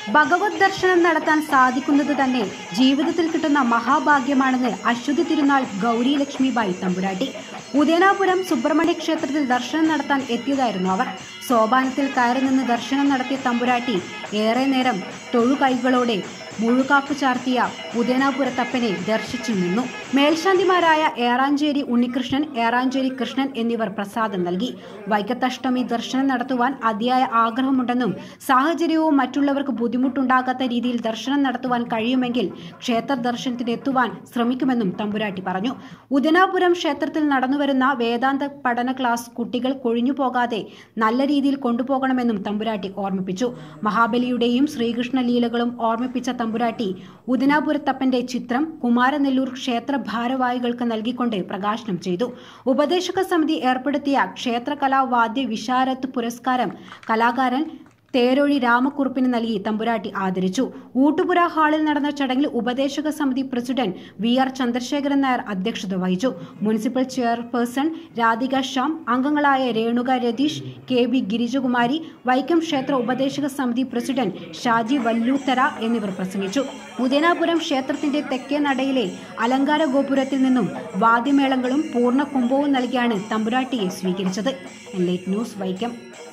ഭഗവത് ദർശനം നടത്താൻ സാധിക്കുന്നത് തന്നെ ജീവിതത്തിൽ കിട്ടുന്ന മഹാഭാഗ്യമാണെന്ന് അശ്വതി തിരുനാൾ ഗൗരി ലക്ഷ്മിബായി തമ്പുരാട്ടി ഉദയനാപുരം സുബ്രഹ്മണ്യ ക്ഷേത്രത്തിൽ ദർശനം നടത്താൻ എത്തിയതായിരുന്നു അവർ സോപാനത്തിൽ കയറി നിന്ന് ദർശനം നടത്തിയ തമ്പുരാട്ടി ഏറെ നേരം തൊഴുകൈകളോടെ മുഴുകാപ്പ് ചാർത്തിയ ഉദയനാപുരത്തപ്പനെ ദർശിച്ചു നിന്നു മേൽശാന്തിമാരായ ഏറാഞ്ചേരി ഉണ്ണികൃഷ്ണൻ ഏറാഞ്ചേരി കൃഷ്ണൻ എന്നിവർ പ്രസാദം നൽകി വൈക്കത്തഷ്ടമി ദർശനം നടത്തുവാൻ അതിയായ ആഗ്രഹമുണ്ടെന്നും സാഹചര്യവും മറ്റുള്ളവർക്ക് ബുദ്ധിമുട്ടുണ്ടാകാത്ത രീതിയിൽ ദർശനം നടത്തുവാൻ കഴിയുമെങ്കിൽ ക്ഷേത്ര ദർശനത്തിന് എത്തുവാൻ ശ്രമിക്കുമെന്നും തമ്പുരാട്ടി പറഞ്ഞു ഉദയനാപുരം ക്ഷേത്രത്തിൽ നടന്നുവരുന്ന വേദാന്ത പഠന ക്ലാസ് കുട്ടികൾ കൊഴിഞ്ഞു പോകാതെ നല്ല രീതിയിൽ കൊണ്ടുപോകണമെന്നും തമ്പുരാട്ടി ഓർമ്മിപ്പിച്ചു മഹാബലിയുടെയും ശ്രീകൃഷ്ണ ലീലകളും ഓർമ്മിപ്പിച്ച തമ്പുരാട്ടി ഉദനാപുരത്തപ്പന്റെ ചിത്രം കുമാരനെല്ലൂർ ക്ഷേത്ര ഭാരവാഹികൾക്ക് നൽകിക്കൊണ്ട് പ്രകാശനം ചെയ്തു ഉപദേശക സമിതി ഏർപ്പെടുത്തിയ ക്ഷേത്രകലാ വാദ്യ വിശാരത്ത് പുരസ്കാരം കലാകാരൻ തേരൊഴി രാമക്കുറുപ്പിന് നൽകി തമ്പുരാട്ടി ആദരിച്ചു ഊട്ടുപുര ഹാളിൽ നടന്ന ചടങ്ങിൽ ഉപദേശക സമിതി president V R Chandrasekharan Nair അധ്യക്ഷത വഹിച്ചു മുനിസിപ്പൽ ചെയർപേഴ്സൺ രാധിക ശ്യാം അംഗങ്ങളായ രേണുക രതീഷ് കെ ബി ഗിരിജകുമാരി വൈക്കം ക്ഷേത്ര ഉപദേശക സമിതി പ്രസിഡന്റ് ഷാജി വല്ലൂത്തര എന്നിവർ പ്രസംഗിച്ചു ഉദയനാപുരം ക്ഷേത്രത്തിന്റെ തെക്കേ നടയിലെ അലങ്കാര ഗോപുരത്തിൽ നിന്നും വാദ്യമേളങ്ങളും പൂർണ്ണ കുംഭവും നൽകിയാണ് തമ്പുരാട്ടിയെ സ്വീകരിച്ചത് ന്യൂസ് വൈക്കം